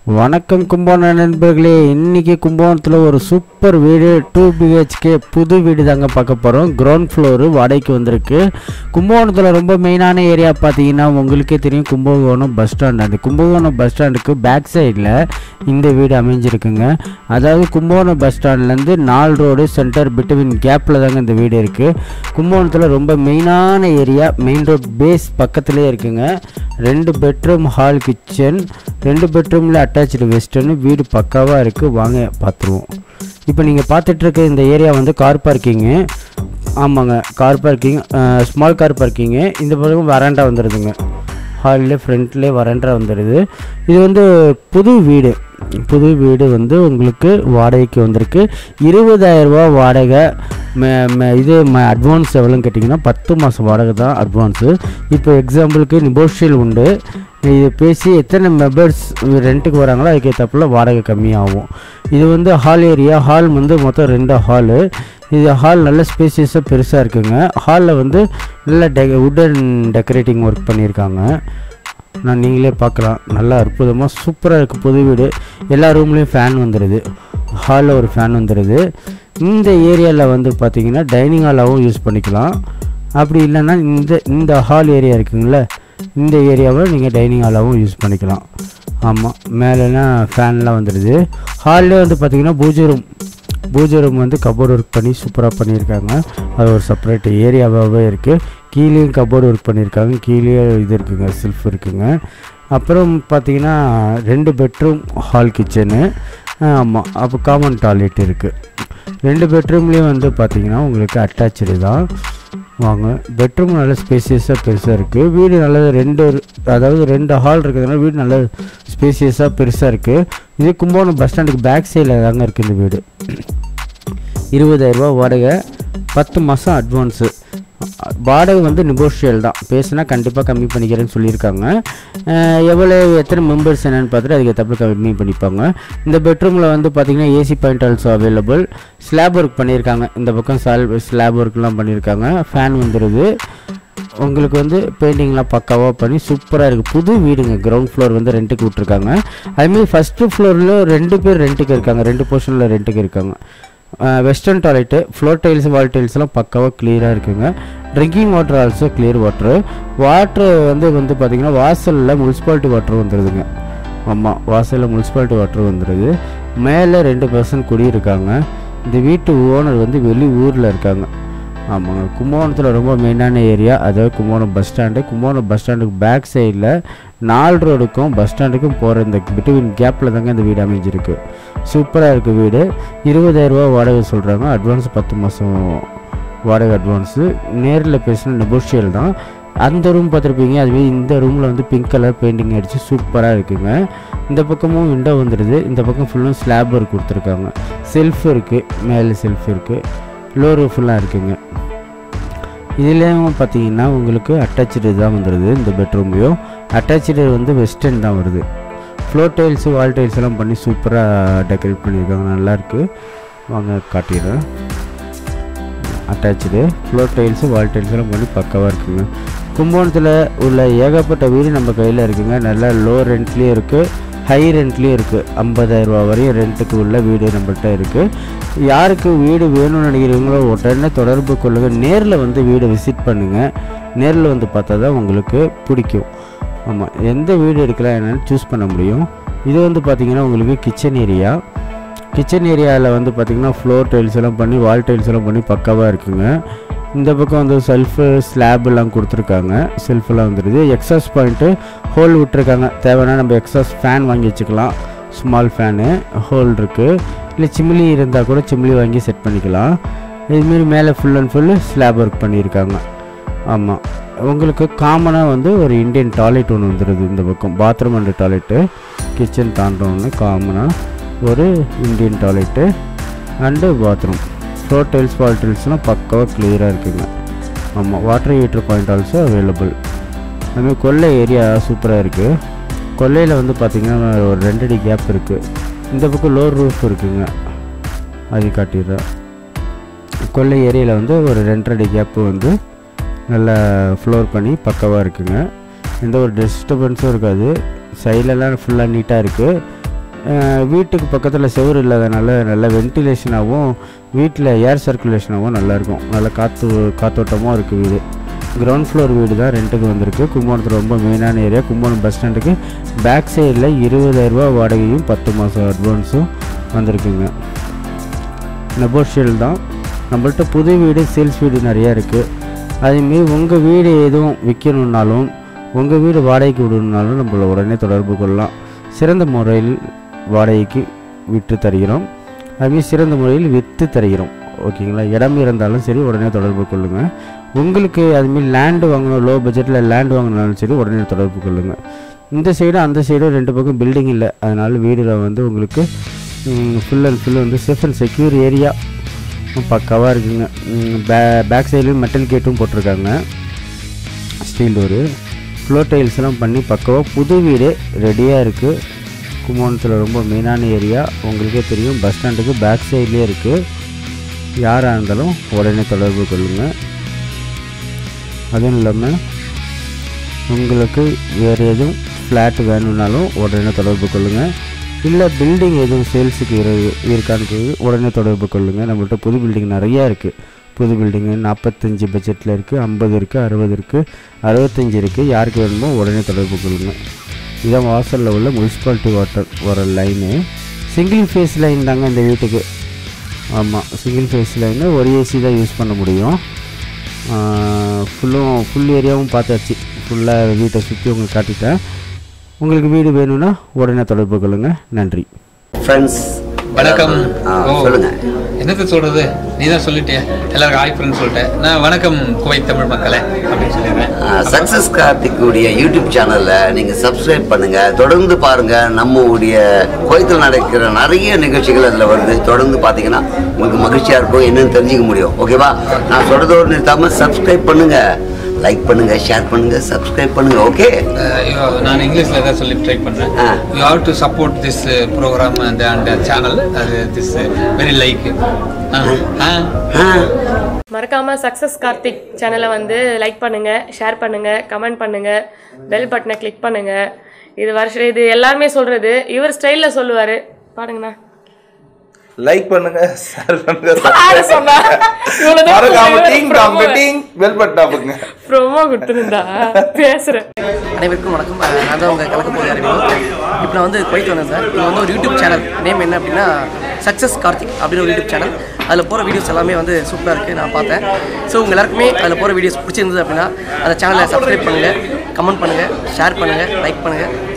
வணக்கம் கும்பகோணம் நண்பர்களே இன்னைக்கு கும்பகோணத்தில் ஒரு சூப்பர் வீடு டூ பிஹெச்கே புது வீடு தாங்க பார்க்க போகிறோம் கிரவுண்ட் ஃப்ளோரு வாடகைக்கு வந்திருக்கு கும்பகோணத்தில் ரொம்ப மெயினான ஏரியா பார்த்தீங்கன்னா உங்களுக்கே தெரியும் கும்பகோணம் பஸ் ஸ்டாண்ட் அந்த கும்பகோணம் பஸ் ஸ்டாண்டுக்கு பேக் சைடில் இந்த வீடு அமைஞ்சிருக்குங்க அதாவது கும்பகோணம் பஸ் ஸ்டாண்ட்லேருந்து நாலு ரோடு சென்டர் பிட்வீன் கேப்பில் தாங்க இந்த வீடு இருக்குது கும்பகோணத்தில் ரொம்ப மெயினான ஏரியா மெயின் ரோட் பேஸ் பக்கத்துலேயே இருக்குங்க ரெண்டு பெட்ரூம் ஹால் கிச்சன் ரெண்டு பெட்ரூமில் அட்டாச்சு வெஸ்டர்ன் வீடு பக்காவாக இருக்குது வாங்க பார்த்துருவோம் இப்போ நீங்கள் பார்த்துட்டு இருக்க இந்த ஏரியா வந்து கார் பார்க்கிங்கு ஆமாங்க car parking small car parking இந்த பக்கம் வராண்டா வந்துடுதுங்க ஹாலில் ஃப்ரண்ட்லேயே வரண்டா வந்துடுது இது வந்து புது வீடு புது வீடு வந்து உங்களுக்கு வாடகைக்கு வந்திருக்கு இருபதாயிரரூபா வாடகை ம- ம- இது அட்வான்ஸ் எவ்வளோன்னு கேட்டிங்கன்னா பத்து மாதம் வாடகை தான் அட்வான்ஸு இப்போ எக்ஸாம்பிளுக்கு நிபோஷியல் உண்டு இது பேசி எத்தனை மெம்பர்ஸ் ரெண்ட்டுக்கு வராங்களோ அதுக்கேற்றப்பில் வாடகை கம்மியாகும் இது வந்து ஹால் ஏரியா ஹால் வந்து மொத்தம் ரெண்டு ஹாலு இது ஹால் நல்ல ஸ்பேசியஸாக பெருசாக இருக்குங்க ஹாலில் வந்து நல்ல டெ உடன் டெக்கரேட்டிங் ஒர்க் பண்ணியிருக்காங்க நான் நீங்களே பார்க்கலாம் நல்லா அற்புதமாக சூப்பராக இருக்குது புது வீடு எல்லா ரூம்லேயும் ஃபேன் வந்துடுது ஹாலில் ஒரு ஃபேன் வந்துடுது இந்த ஏரியாவில் வந்து பார்த்தீங்கன்னா டைனிங் ஹாலாகவும் யூஸ் பண்ணிக்கலாம் அப்படி இல்லைன்னா இந்த இந்த ஹால் ஏரியா இருக்குங்கள இந்த ஏரியாவை நீங்கள் டைனிங் ஹாலாகவும் யூஸ் பண்ணிக்கலாம் ஆமாம் மேலெலாம் ஃபேன்லாம் வந்துடுது ஹாலில் வந்து பார்த்தீங்கன்னா பூஜை ரூம் பூஜை ரூம் வந்து கபோர்டு ஒர்க் பண்ணி சூப்பராக பண்ணியிருக்காங்க அது ஒரு செப்பரேட் ஏரியாவாகவே இருக்குது கீழேயும் கபோர்டு ஒர்க் பண்ணியிருக்காங்க கீழே இது இருக்குங்க செல்ஃப் இருக்குங்க அப்புறம் பார்த்தீங்கன்னா ரெண்டு பெட்ரூம் ஹால் கிச்சனு ஆமாம் அப்போ காமன் டாய்லெட் இருக்குது ரெண்டு பெட்ரூம்லேயும் வந்து பார்த்தீங்கன்னா உங்களுக்கு அட்டாச்சு தான் வாங்க பெட்ரூம் நல்ல ஸ்பேசியஸாக பெருசாக இருக்குது வீடு நல்ல ரெண்டு அதாவது ரெண்டு ஹால் இருக்கிறதுனால வீடு நல்ல ஸ்பேசியஸாக பெருசாக இருக்குது இது கும்பகோணம் பஸ் ஸ்டாண்டுக்கு பேக் சைடில் தாங்க இருக்குது இந்த வீடு இருபதாயிரரூபா வாடகை பத்து மாதம் அட்வான்ஸு வாடகை வந்து நெகோஷியல் தான் பேசுனா கண்டிப்பாக கம்மி பண்ணிக்கிறேன்னு சொல்லியிருக்காங்க அஹ் எவ்வளோ எத்தனை மெம்பர்ஸ் என்னன்னு பார்த்துட்டு அதுக்கேற்றப்ப கம்மி பண்ணிப்பாங்க இந்த பெட்ரூமில் வந்து பார்த்திங்கன்னா AC point also available slab work பண்ணியிருக்காங்க இந்த பக்கம் சால் ஸ்லாப் ஒர்க்லாம் பண்ணியிருக்காங்க ஃபேன் வந்துடுது உங்களுக்கு வந்து பெயிண்டிங்லாம் பக்காவாக பண்ணி சூப்பராக இருக்குது புது வீடுங்க கிரவுண்ட் ஃப்ளோர் வந்து ரெண்ட்டுக்கு விட்ருக்காங்க அதுமாரி ஃபஸ்ட்டு ஃப்ளோரில் ரெண்டு பேர் ரெண்ட்டுக்கு இருக்காங்க ரெண்டு போர்ஷனில் ரெண்ட்டுக்கு இருக்காங்க western toilet floor tiles wall டைல்ஸ்லாம் பக்காவாக கிளியராக இருக்குங்க drinking water also clear water water வந்து வந்து பார்த்திங்கன்னா வாசலில் முனிசிபாலிட்டி வாட்டர் வந்துடுதுங்க ஆமாம் வாசலில் முனிசிபாலிட்டி வாட்டர் வந்துடுது மேலே ரெண்டு பர்சன்ட் குடியிருக்காங்க இந்த வீட்டு ஓனர் வந்து வெளி ஊரில் இருக்காங்க ஆமாங்க கும்பகோணத்தில் ரொம்ப மெயினான ஏரியா அதாவது Kumbakonam bus stand Kumbakonam bus ஸ்டாண்டுக்கு பேக் சைடில் நாலு ரோடுக்கும் பஸ் ஸ்டாண்டுக்கும் போகிற இந்த பிட்வீன் கேப்பில் தாங்க இந்த வீடு அமைஞ்சிருக்கு சூப்பராக இருக்குது வீடு இருபதாயிரரூபா வாடகை சொல்கிறாங்க அட்வான்ஸ் பத்து மாதம் வாடகை அட்வான்ஸு நேரில் பேசின நெகோஷியல் தான் அந்த ரூம் பார்த்துருப்பீங்க அதுவே இந்த ரூமில் வந்து பிங்க் கலர் பெயிண்டிங் அடித்து சூப்பராக இருக்குங்க இந்த பக்கமும் விண்டோ வந்துடுது இந்த பக்கம் ஃபுல்லும் ஸ்லாப் ஒர்க் கொடுத்துருக்காங்க செல்ஃப் இருக்குது மேலே செல்ஃப் இருக்குது லோ ரூஃபெல்லாம் இருக்குங்க இதுலேயும் பார்த்தீங்கன்னா உங்களுக்கு அட்டாச்சு தான் வந்துடுது இந்த பெட்ரூம்லேயும் அட்டாச்சு வந்து வெஸ்டர்ன் தான் வருது ஃப்ளோர் டைல்ஸு வால் டைல்ஸ் எல்லாம் பண்ணி சூப்பராக டெக்கரேட் பண்ணியிருக்காங்க நல்லாயிருக்கு வாங்க காட்டிடுறேன் attach floor tiles wall tiles எல்லாம் பண்ணி பக்காவாக இருக்குங்க கும்பகோணத்தில் உள்ள ஏகப்பட்ட வீடு நம்ம கையில் இருக்குங்க நல்லா லோ ரெண்ட்லேயும் இருக்குது ஹை ரெண்ட்லேயும் இருக்குது ஐம்பதாயிரரூபா வரையும் ரெண்ட்டுக்கு உள்ள வீடு நம்மள்கிட்ட இருக்குது யாருக்கு வீடு வேணும்னு நினைக்கிறீங்களோ உடனே தொடர்பு கொள்ளுங்கள் நேரில் வந்து வீடை விசிட் பண்ணுங்கள் நேரில் வந்து பார்த்தா தான் உங்களுக்கு பிடிக்கும் ஆமாம் எந்த வீடு எடுக்கலாம் என்னன்னு சூஸ் பண்ண முடியும் இது வந்து பார்த்திங்கன்னா உங்களுக்கு கிச்சன் ஏரியா கிச்சன் ஏரியாவில் வந்து பார்த்திங்கன்னா ஃப்ளோர் டைல்ஸ் எல்லாம் பண்ணி வால் டைல்ஸ் எல்லாம் பண்ணி பக்காவாக இருக்குங்க இந்த பக்கம் வந்து செல்ஃபு ஸ்லாப் எல்லாம் கொடுத்துருக்காங்க செல்ஃபெல்லாம் வந்துடுது எக்ஸாஸ் பாயிண்ட்டு ஹோல் விட்டுருக்காங்க தேவைன்னா நம்ம எக்ஸாஸ் ஃபேன் வாங்கி வச்சுக்கலாம் ஸ்மால் ஃபேனு ஹோல் இருக்குது இல்லை சிம்லி இருந்தால் கூட சிம்லி வாங்கி செட் பண்ணிக்கலாம் இதுமாரி மேலே full and full slab work பண்ணியிருக்காங்க ஆமாம் உங்களுக்கு காமனாக வந்து ஒரு இந்தியன் டாய்லெட் ஒன்று வந்துடுது இந்த பக்கம் பாத்ரூம் அண்ட் டாய்லெட்டு கிச்சன் தாண்டோன்னு காமனாக ஒரு Indian toilet and bathroom floor tiles wall டைல்ஸ்லாம் பக்காவாக கிளியராக இருக்குங்க ஆமாம் water heater point also available அதுமாதிரி கொல்லை ஏரியா சூப்பராக இருக்குது கொல்லையில் வந்து பார்த்திங்கன்னா ஒரு ரெண்டு அடி கேப் இருக்குது இந்த பக்கம் லோர் ரூஃப் இருக்குங்க அது காட்டிடுறேன் கொல்லை ஏரியாவில் வந்து ஒரு ரெண்டரை அடி கேப்பு வந்து நல்லா ஃப்ளோர் பண்ணி பக்காவாக இருக்குங்க எந்த ஒரு டிஸ்டர்பன்ஸும் இருக்காது சைட்லலாம் ஃபுல்லாக நீட்டாக இருக்குது அஹ், வீட்டுக்கு பக்கத்தில் செவுரு இல்லாதனால நல்ல வென்டிலேஷனாகவும் வீட்டில் ஏர் சர்க்குலேஷனாகவும் நல்லாயிருக்கும் நல்ல காற்று காத்தோட்டமாக இருக்குது வீடு கிரவுண்ட் ஃப்ளோர் வீடு தான் ரெண்ட்டுக்கு வந்திருக்கு கும்பகோணத்தில் ரொம்ப மெயினான ஏரியா கும்பகோணம் பஸ் ஸ்டாண்டுக்கு பேக் சைடில் இருபதாயிரரூபா வாடகையும் பத்து மாதம் அட்வான்ஸும் வந்திருக்குங்க நெகோஷியல் தான் நம்மள்ட்ட புது வீடு சேல்ஸ் வீடு நிறையா இருக்குது அதேமாரி உங்கள் வீடு எதுவும் விற்கணுன்னாலும் உங்கள் வீடு வாடகைக்கு விடணுன்னாலும் நம்மள உடனே தொடர்பு கொள்ளலாம் சிறந்த முறையில் வாடகைக்கு விட்டு தருகிறோம் அதுமாரி சிறந்த முறையில் விற்று தருகிறோம் ஓகேங்களா இடம் இருந்தாலும் சரி உடனே தொடர்பு கொள்ளுங்கள் உங்களுக்கு அதுமாரி லேண்டு வாங்கணும் லோ பட்ஜெட்டில் லேண்டு வாங்கினாலும் சரி உடனே தொடர்பு கொள்ளுங்கள் இந்த சைடும் அந்த சைடும் ரெண்டு பக்கம் பில்டிங் இல்லை அதனால் வீடில் வந்து உங்களுக்கு ஃபுல் அண்ட் ஃபுல் வந்து சேஃப் அண்ட் செக்யூர் ஏரியா பக்காவாக இருக்குங்க ம், பே பேக் சைட்லேயும் மெட்டல் கேட்டும் போட்டிருக்காங்க ஸ்டீல் டோரு ஃப்ளோர் டைல்ஸ்லாம் பண்ணி பக்காவாக புது வீடு ரெடியாக இருக்குது கும்பகோணத்தில் ரொம்ப மெயினான ஏரியா உங்களுக்கே தெரியும் பஸ் ஸ்டாண்டுக்கு பேக் சைட்லேயே இருக்குது யாராக இருந்தாலும் உடனே தொடர்பு கொள்ளுங்கள் அதுவும் இல்லாமல் உங்களுக்கு வேறு எதுவும் ஃப்ளாட் வேணும்னாலும் உடனே தொடர்பு கொள்ளுங்கள் இல்லை பில்டிங் எதுவும் சேல்ஸுக்கு இரு இருக்கான்னு உடனே தொடர்பு கொள்ளுங்கள் நம்மள்ட்ட புது பில்டிங் நிறையா இருக்குது புது பில்டிங்கு நாற்பத்தஞ்சு பட்ஜெட்டில் இருக்குது ஐம்பது இருக்குது அறுபது இருக்குது அறுபத்தஞ்சு இருக்குது யாருக்கு வேணுமோ உடனே தொடர்பு கொள்ளுங்கள் இதான் வாசலில் உள்ள முனிசிபாலிட்டி வாட்டர் வர லைனு சிங்கிள் ஃபேஸ் லைன் தாங்க இந்த வீட்டுக்கு ஆமாம் சிங்கிள் ஃபேஸ் லைனு ஒரு ஏசி தான் யூஸ் பண்ண முடியும் ஃபுல்லும் ஃபுல் ஏரியாவும் பார்த்தாச்சு ஃபுல்லாக வீட்டை சுற்றி உங்களுக்கு காட்டிட்டேன் உங்களுக்கு வீடு வேணும்னா உடனே தொடர்பு கொள்ளுங்கள் நன்றி ஃப்ரெண்ட்ஸ் வணக்கம் ஆ, ஓ, சொல்லுங்க என்னத்த சொல்றது நீ தான் சொல்லிட்டிய எல்லாருக்கும் ஹாய் ஃப்ரெண்ட் சொல்லிட்டேன் நான் வணக்கம் குவைத் தமிழ் மக்களே அப்படின்னு சொல்லிடுறேன் சக்சஸ் கார்த்திக்குடைய யூடியூப் சேனல்ல நீங்க சப்ஸ்கிரைப் பண்ணுங்க தொடர்ந்து பாருங்க நம்ம உடைய கோயத்தில் நடக்கிற நிறைய நிகழ்ச்சிகள் அதுல வருது தொடர்ந்து பாத்தீங்கன்னா உங்களுக்கு மகிழ்ச்சியா இருக்கும் என்னன்னு தெரிஞ்சுக்க முடியும் ஓகேவா நான் சொல்றதோடு நிறுத்தாம சப்ஸ்கிரைப் பண்ணுங்க லைக் பண்ணுங்க ஷேர் பண்ணுங்க சப்ஸ்கிரைப் பண்ணுங்க ஓகே அஹ், ஐயோ, நான் இங்கிலீஷ்ல தான் சொல்லி ட்ரை பண்றேன் ஆ. You have to support this program and and channel அது திஸ் வெரி லைக் மறக்காம சக்ஸஸ் கார்த்திக் சேனலை வந்து லைக் பண்ணுங்க ஷேர் பண்ணுங்க கமெண்ட் பண்ணுங்க பெல் பட்டனை கிளிக் பண்ணுங்க இது வருஷம் இது எல்லாருமே சொல்றது இவர் ஸ்டைல்ல சொல்லுவாரு பாருங்கண்ணா லைக் பண்ணுங்க ஷேர் பண்ணுங்க யாரு சொன்னா? இவ்வளவுதான் மறக்காம சொல்லுவேன். Ding dong ding bell button அமுக்குங்க ப்ரோமோ கொடுத்துருந்தா பேசுறேன் அனைவருக்கும் வணக்கம் அஹ் நான் தான் உங்கள் கலக்க போகிற அறிவியல் இப்போ நான் வந்து குவைத் வந்தேன் சார் இது வந்து ஒரு யூடியூப் சேனல் நேம் என்ன அப்படின்னா சக்ஸஸ் கார்த்திக் அப்படின்னு ஒரு யூடியூப் சேனல் அதில் போகிற வீடியோஸ் எல்லாமே வந்து சூப்பராக இருக்குது நான் பார்த்தேன் ஸோ உங்கள் எல்லாருக்குமே அதில் போகிற வீடியோஸ் பிடிச்சிருந்தது அப்படின்னா அந்த சேனலை சப்ஸ்கிரைப் பண்ணுங்கள் கமெண்ட் பண்ணுங்கள் ஷேர் பண்ணுங்கள் லைக் பண்ணுங்கள்